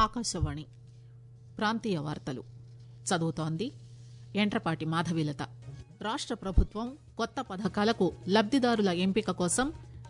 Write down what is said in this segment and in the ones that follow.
ఆకాశవాణి ప్రాంతీయ వార్తలు చదువుతోంది ఎంట్రపాటి మాధవీలత రాష్ట ప్రభుత్వం కొత్త పథకాలకు లబ్దిదారుల ఎంపిక కోసం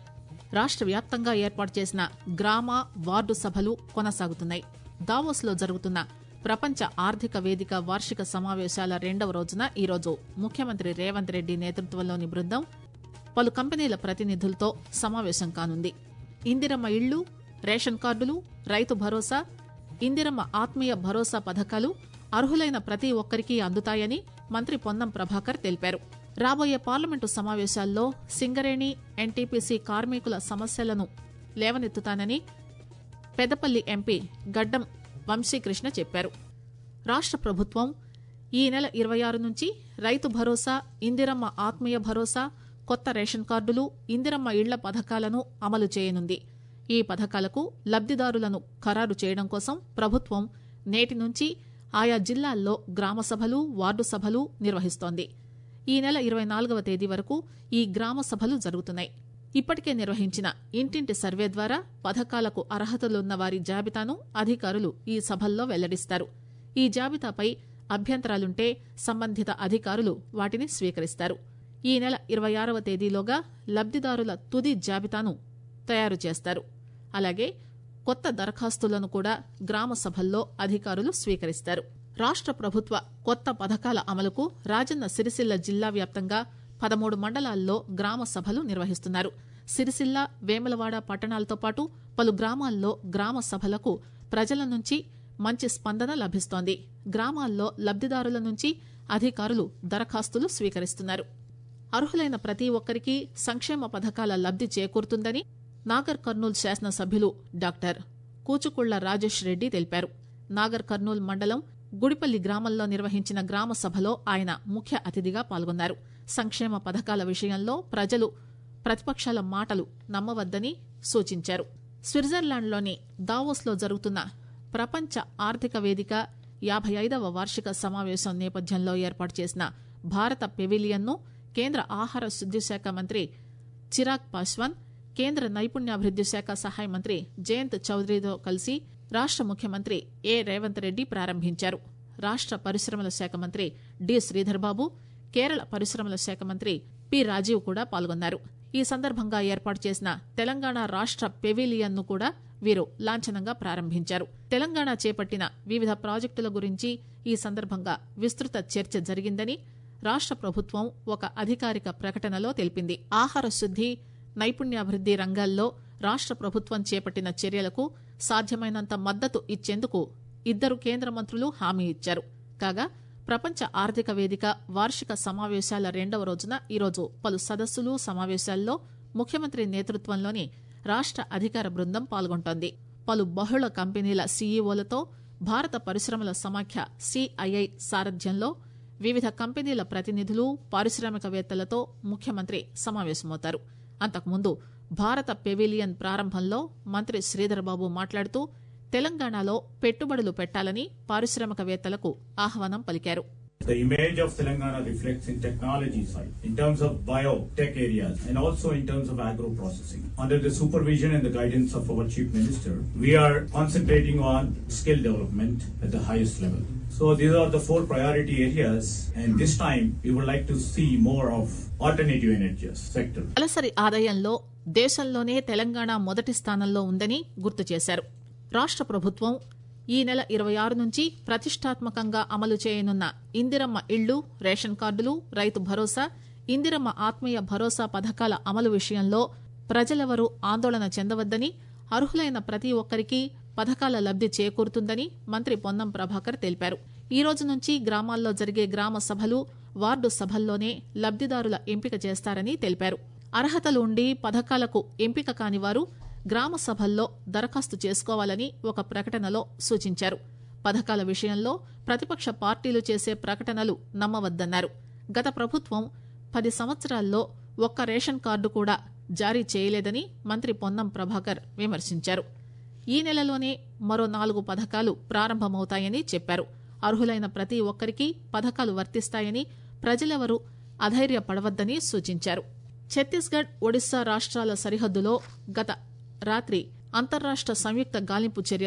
రాష్ట వ్యాప్తంగా ఏర్పాటు చేసిన గ్రామ వార్డు సభలు కొనసాగుతున్నాయి దావోస్ లో జరుగుతున్న ప్రపంచ ఆర్థిక వేదిక వార్షిక సమావేశాల రెండవ రోజున ఈరోజు ముఖ్యమంత్రి రేవంత్ రెడ్డి నేతృత్వంలోని బృందం పలు కంపెనీల ప్రతినిధులతో సమావేశం కానుంది ఇందిరమ్మ ఇళ్లు రేషన్ కార్డులు రైతు భరోసా ఇందిరమ్మ ఆత్మీయ భరోసా పథకాలు అర్హులైన ప్రతి ఒక్కరికి అందుతాయని మంత్రి పొన్నం ప్రభాకర్ తెలిపారు రాబోయే పార్లమెంటు సమావేశాల్లో సింగరేణి ఎన్టీపీసీ కార్మికుల సమస్యలను లేవనెత్తుతానని పెద్దపల్లి ఎంపీ గడ్డం వంశీకృష్ణ చెప్పారు రాష్ట ప్రభుత్వం ఈ నెల ఇరవై ఆరు నుంచి రైతు భరోసా ఇందిరమ్మ ఆత్మీయ భరోసా కొత్త రేషన్ కార్డులు ఇందిరమ్మ ఇళ్ల పథకాలను అమలు చేయనుంది ఈ పథకాలకు లబ్దిదారులను ఖరారు చేయడం కోసం ప్రభుత్వం నేటి నుంచి ఆయా జిల్లాల్లో గ్రామ సభలు వార్డు సభలు నిర్వహిస్తోంది ఈ నెల ఇరవై నాలుగవ తేదీ వరకు ఈ గ్రామ సభలు జరుగుతున్నాయి ఇప్పటికే నిర్వహించిన ఇంటింటి సర్వే ద్వారా పథకాలకు అర్హతలున్న వారి జాబితాను అధికారులు ఈ సభల్లో వెల్లడిస్తారు ఈ జాబితాపై అభ్యంతరాలుంటే సంబంధిత అధికారులు వాటిని స్వీకరిస్తారు ఈ నెల ఇరవై ఆరవ తేదీలోగా లబ్దిదారుల తుది జాబితాను తయారు చేస్తారు అలాగే కొత్త దరఖాస్తులను కూడా గ్రామ సభల్లో అధికారులు స్వీకరిస్తారు రాష్ట ప్రభుత్వ కొత్త పథకాల అమలుకు రాజన్న సిరిసిల్ల జిల్లా వ్యాప్తంగా పదమూడు మండలాల్లో గ్రామ సభలు నిర్వహిస్తున్నారు సిరిసిల్ల వేములవాడ పట్టణాలతో పాటు పలు గ్రామాల్లో గ్రామ సభలకు ప్రజల నుంచి మంచి స్పందన లభిస్తోంది గ్రామాల్లో లబ్దిదారుల నుంచి అధికారులు దరఖాస్తులు స్వీకరిస్తున్నారు అర్హులైన ప్రతి ఒక్కరికి సంక్షేమ పథకాల లబ్ది చేకూరుతుందని నాగర్ కర్నూల్ శాసనసభ్యులు డాక్టర్ కూచుకుళ్ల రాజేష్ రెడ్డి తెలిపారు నాగర్ కర్నూల్ మండలం గుడిపల్లి గ్రామంలో నిర్వహించిన గ్రామ సభలో ఆయన ముఖ్య అతిథిగా పాల్గొన్నారు సంక్షేమ పథకాల విషయంలో ప్రజలు ప్రతిపక్షాల మాటలు నమ్మవద్దని సూచించారు స్విట్జర్లాండ్లోని దావోస్లో జరుగుతున్న ప్రపంచ ఆర్థిక వేదిక యాభై ఐదవ వార్షిక సమావేశం నేపథ్యంలో ఏర్పాటు చేసిన భారత పెవిలియన్ను కేంద్ర ఆహార శుద్ది శాఖ మంత్రి చిరాగ్ పాస్వాన్ కేంద్ర నైపుణ్యాభివృద్ది శాఖ సహాయ మంత్రి జయంత్ చౌదరితో కలిసి రాష్ట ముఖ్యమంత్రి ఏ రేవంత్ రెడ్డి ప్రారంభించారు రాష్ట పరిశ్రమల శాఖ మంత్రి డి శ్రీధర్బాబు కేరళ పరిశ్రమల శాఖ మంత్రి పి రాజీవ్ కూడా పాల్గొన్నారు ఈ సందర్భంగా ఏర్పాటు చేసిన తెలంగాణ రాష్ట పెవిలియన్ ను కూడా వీరు లాంఛనంగా ప్రారంభించారు తెలంగాణ చేపట్టిన వివిధ ప్రాజెక్టుల గురించి ఈ సందర్భంగా విస్తృత చర్చ జరిగిందని రాష్ట ప్రభుత్వం ఒక అధికారిక ప్రకటనలో తెలిపింది ఆహార శుద్ది నైపుణ్యాభివృద్ది రంగాల్లో రాష్ట ప్రభుత్వం చేపట్టిన చర్యలకు సాధ్యమైనంత మద్దతు ఇచ్చేందుకు ఇద్దరు కేంద్ర మంత్రులు హామీ ఇచ్చారు కాగా ప్రపంచ ఆర్థిక వేదిక వార్షిక సమావేశాల రెండవ రోజున ఈరోజు పలు సదస్సులు సమావేశాల్లో ముఖ్యమంత్రి నేతృత్వంలోని రాష్ట అధికార బృందం పాల్గొంటోంది పలు బహుళ కంపెనీల సీఈఓలతో భారత పరిశ్రమల సమాఖ్య సిఐఐ సారథ్యంలో వివిధ కంపెనీల ప్రతినిధులు పారిశ్రామికవేత్తలతో ముఖ్యమంత్రి సమావేశమవుతారు అంతకుముందు భారత పెవిలియన్ ప్రారంభంలో మంత్రి శ్రీధర్బాబు మాట్లాడుతూ తెలంగాణలో పెట్టుబడులు పెట్టాలని పారిశ్రామికవేత్తలకు ఆహ్వానం పలికారు The image of Telangana reflects in technology side, in terms of biotech areas, and also in terms of agro processing. Under the supervision and the guidance of our Chief Minister, we are concentrating on skill development at the highest level. So these are the four priority areas, and this time we would like to see more of alternative energies sector. తలసరి ఆదాయంలో దేశంలోనే తెలంగాణ మొదటి స్థానంలో ఉందని గుర్తు చేశారు రాష్ట ప్రభుత్వం ఈ నెల ఇరవై ఆరు నుంచి ప్రతిష్టాత్మకంగా అమలు చేయనున్న ఇందిరమ్మ ఇళ్లు రేషన్ కార్డులు రైతు భరోసా ఇందిరమ్మ ఆత్మీయ భరోసా పథకాల అమలు విషయంలో ప్రజలెవరూ ఆందోళన చెందవద్దని అర్హులైన ప్రతి ఒక్కరికి పథకాల లబ్ది చేకూరుతుందని మంత్రి పొన్నం ప్రభాకర్ తెలిపారు ఈ రోజు నుంచి గ్రామాల్లో జరిగే గ్రామ సభలు వార్డు సభల్లోనే లబ్దిదారుల ఎంపిక చేస్తారని తెలిపారు అర్హతలు ఉండి పథకాలకు ఎంపిక కాని వారు గ్రామ సభల్లో దరఖాస్తు చేసుకోవాలని ఒక ప్రకటనలో సూచించారు పథకాల విషయంలో ప్రతిపక్ష పార్టీలు చేసే ప్రకటనలు నమ్మవద్దన్నారు గత ప్రభుత్వం పది సంవత్సరాల్లో ఒక్క రేషన్ కార్డు కూడా జారీ చేయలేదని మంత్రి పొన్నం ప్రభాకర్ విమర్శించారు ఈ నెలలోనే మరో నాలుగు పథకాలు ప్రారంభమవుతాయని చెప్పారు అర్హులైన ప్రతి ఒక్కరికి పథకాలు వర్తిస్తాయని ప్రజలెవరూ అధైర్యపడవద్దని సూచించారు ఛత్తీస్గఢ్ ఒడిశా రాష్ట్రాల సరిహద్దులో గత రాత్రి అంతర్రాష్ట్ర సంయుక్త గాలింపు చర్యలో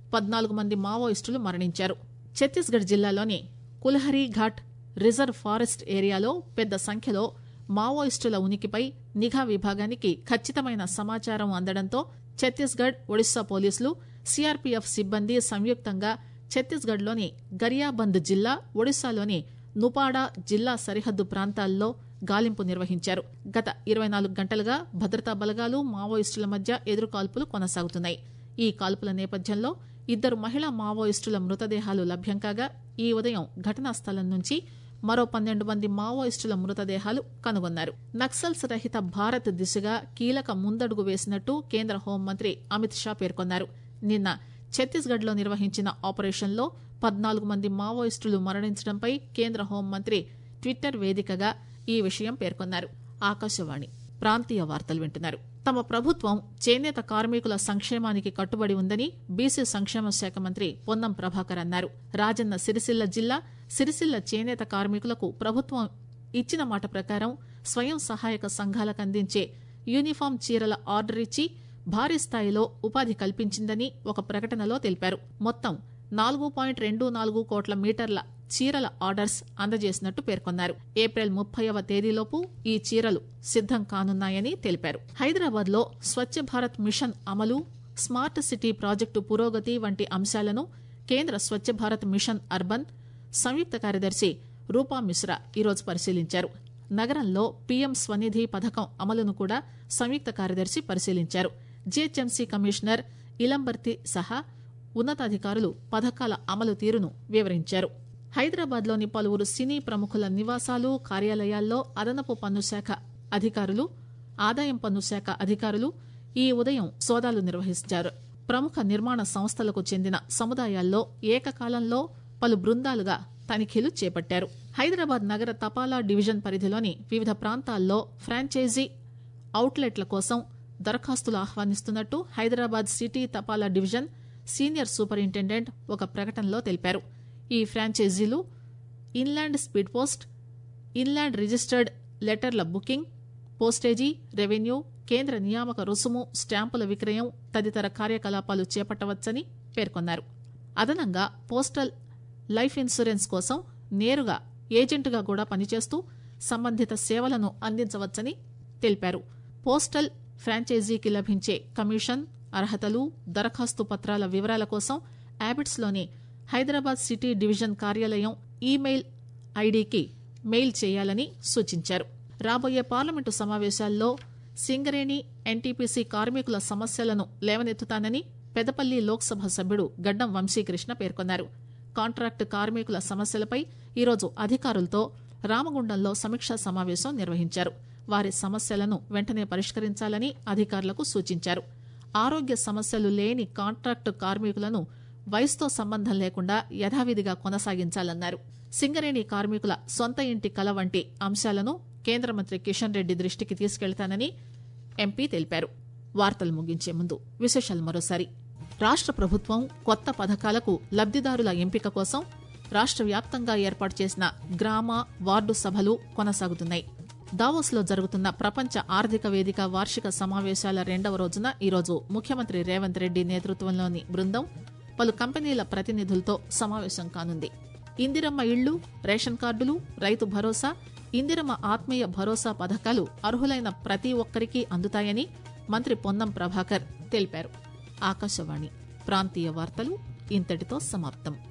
పద్నాలుగు మంది మావోయిస్టులు మరణించారు ఛత్తీస్గఢ్ జిల్లాలోని కుల్హరీ ఘాట్ రిజర్వ్ ఫారెస్ట్ ఏరియాలో పెద్ద సంఖ్యలో మావోయిస్టుల ఉనికిపై నిఘా విభాగానికి ఖచ్చితమైన సమాచారం అందడంతో ఛత్తీస్గఢ్ ఒడిశా పోలీసులు సీఆర్పీఎఫ్ సిబ్బంది సంయుక్తంగా ఛత్తీస్గఢ్లోని గరియాబంద్ జిల్లా ఒడిశాలోని నుపాడా జిల్లా సరిహద్దు ప్రాంతాల్లో గాలింపు నిర్వహించారు గత ఇరవై నాలుగు గంటలుగా భద్రతా బలగాలు మావోయిస్టుల మధ్య ఎదురుకాల్పులు కొనసాగుతున్నాయి ఈ కాల్పుల నేపథ్యంలో ఇద్దరు మహిళా మావోయిస్టుల మృతదేహాలు లభ్యం కాగా ఈ ఉదయం ఘటనా స్థలం నుంచి మరో పన్నెండు మంది మావోయిస్టుల మృతదేహాలు కనుగొన్నారు నక్సల్స్ రహిత భారత్ దిశగా కీలక ముందడుగు వేసినట్టు కేంద్ర హోంమంత్రి అమిత్ షా పేర్కొన్నారు నిన్న ఛత్తీస్గఢ్ లో నిర్వహించిన ఆపరేషన్లో పద్నాలుగు మంది మావోయిస్టులు మరణించడంపై కేంద్ర హోంమంత్రి ట్విట్టర్ వేదికగా ఈ విషయం పేర్కొన్నారు ఆకాశవాణి ప్రాంతీయ వార్తలు వింటున్నారు తమ ప్రభుత్వం చేనేత కార్మికుల సంక్షేమానికి కట్టుబడి ఉందని బీసీ సంక్షేమ శాఖ మంత్రి పొన్నం ప్రభాకర్ అన్నారు రాజన్న సిరిసిల్ల జిల్లా సిరిసిల్ల చేనేత కార్మికులకు ప్రభుత్వం ఇచ్చిన మాట ప్రకారం స్వయం సహాయక సంఘాలకు అందించే యూనిఫామ్ చీరల ఆర్డర్ ఇచ్చి భారీ స్థాయిలో ఉపాధి కల్పించిందని ఒక ప్రకటనలో తెలిపారు మొత్తం నాలుగు పాయింట్ రెండు నాలుగు కోట్ల మీటర్ల చీరల ఆర్డర్స్ అందజేసినట్టు పేర్కొన్నారు ఏప్రిల్ ముప్పైవ తేదీలోపు ఈ చీరలు సిద్దం కానున్నాయని తెలిపారు హైదరాబాద్ లో స్వచ్ఛ భారత్ మిషన్ అమలు స్మార్ట్ సిటీ ప్రాజెక్టు పురోగతి వంటి అంశాలను కేంద్ర స్వచ్ఛ భారత్ మిషన్ అర్బన్ సంయుక్త కార్యదర్శి రూపా మిశ్రా ఈరోజు పరిశీలించారు నగరంలో పీఎం స్వనిధి పథకం అమలును కూడా సంయుక్త కార్యదర్శి పరిశీలించారు జీహెచ్ఎంసీ కమిషనర్ ఇలంబర్తి సహా ఉన్నతాధికారులు పథకాల అమలు తీరును వివరించారు హైదరాబాద్లోని పలువురు సినీ ప్రముఖుల నివాసాలు కార్యాలయాల్లో అదనపు పన్ను శాఖ అధికారులు ఆదాయం పన్ను శాఖ అధికారులు ఈ ఉదయం సోదాలు నిర్వహించారు ప్రముఖ నిర్మాణ సంస్థలకు చెందిన సముదాయాల్లో ఏకకాలంలో పలు బృందాలుగా తనిఖీలు చేపట్టారు హైదరాబాద్ నగర తపాలా డివిజన్ పరిధిలోని వివిధ ప్రాంతాల్లో ఫ్రాంచైజీ అవుట్లెట్ల కోసం దరఖాస్తులు ఆహ్వానిస్తున్నట్టు హైదరాబాద్ సిటీ తపాలా డివిజన్ సీనియర్ సూపరింటెండెంట్ ఒక ప్రకటనలో తెలిపారు ఈ ఫ్రాంచైజీలు inland speed post inland registered లెటర్ల బుకింగ్ పోస్టేజీ రెవెన్యూ కేంద్ర నియామక రుసుము స్టాంపుల విక్రయం తదితర కార్యకలాపాలు చేపట్టవచ్చని పేర్కొన్నారు అదనంగా పోస్టల్ లైఫ్ ఇన్సూరెన్స్ కోసం నేరుగా ఏజెంటుగా కూడా పనిచేస్తూ సంబంధిత సేవలను అందించవచ్చని తెలిపారు పోస్టల్ ఫ్రాంచైజీకి లభించే కమిషన్ అర్హతలు దరఖాస్తు పత్రాల వివరాల కోసం యాబిట్స్లోని హైదరాబాద్ సిటీ డివిజన్ కార్యాలయం ఈమెయిల్ ఐడీకి మెయిల్ చేయాలని సూచించారు రాబోయే పార్లమెంటు సమావేశాల్లో సింగరేణి ఎన్టీపీసీ కార్మికుల సమస్యలను లేవనెత్తుతానని పెదపల్లి లోక్సభ సభ్యుడు గడ్డం వంశీకృష్ణ పేర్కొన్నారు కాంట్రాక్టు కార్మికుల సమస్యలపై ఈరోజు అధికారులతో రామగుండంలో సమీక్షా సమావేశం నిర్వహించారు వారి సమస్యలను వెంటనే పరిష్కరించాలని అధికారులకు సూచించారు ఆరోగ్య సమస్యలు లేని కాంట్రాక్టు కార్మికులను వయసుతో సంబంధం లేకుండా యథావిధిగా కొనసాగించాలన్నారు సింగరేణి కార్మికుల సొంత ఇంటి కల వంటి అంశాలను కేంద్ర మంత్రి కిషన్ రెడ్డి దృష్టికి తీసుకెళ్తానని ఎంపీ తెలిపారు వార్తలు ముగించే ముందు విశేషాలు మరోసారి రాష్ట్ర ప్రభుత్వం కొత్త పథకాలకు లబ్దిదారుల ఎంపిక కోసం రాష్ట్ర వ్యాప్తంగా ఏర్పాటు చేసిన గ్రామ వార్డు సభలు కొనసాగుతున్నాయి దావోస్ లో జరుగుతున్న ప్రపంచ ఆర్థిక వేదిక వార్షిక సమావేశాల రెండవ రోజున ఈరోజు ముఖ్యమంత్రి రేవంత్ రెడ్డి నేతృత్వంలోని బృందం పలు కంపెనీల ప్రతినిధులతో సమావేశం కానుంది ఇందిరమ్మ ఇళ్లు రేషన్ కార్డులు రైతు భరోసా ఇందిరమ్మ ఆత్మీయ భరోసా పథకాలు అర్హులైన ప్రతి ఒక్కరికి అందుతాయని మంత్రి పొన్నం ప్రభాకర్ తెలిపారు ఆకాశవాణి ప్రాంతీయ వార్తలు ఇంతటితో సమాప్తం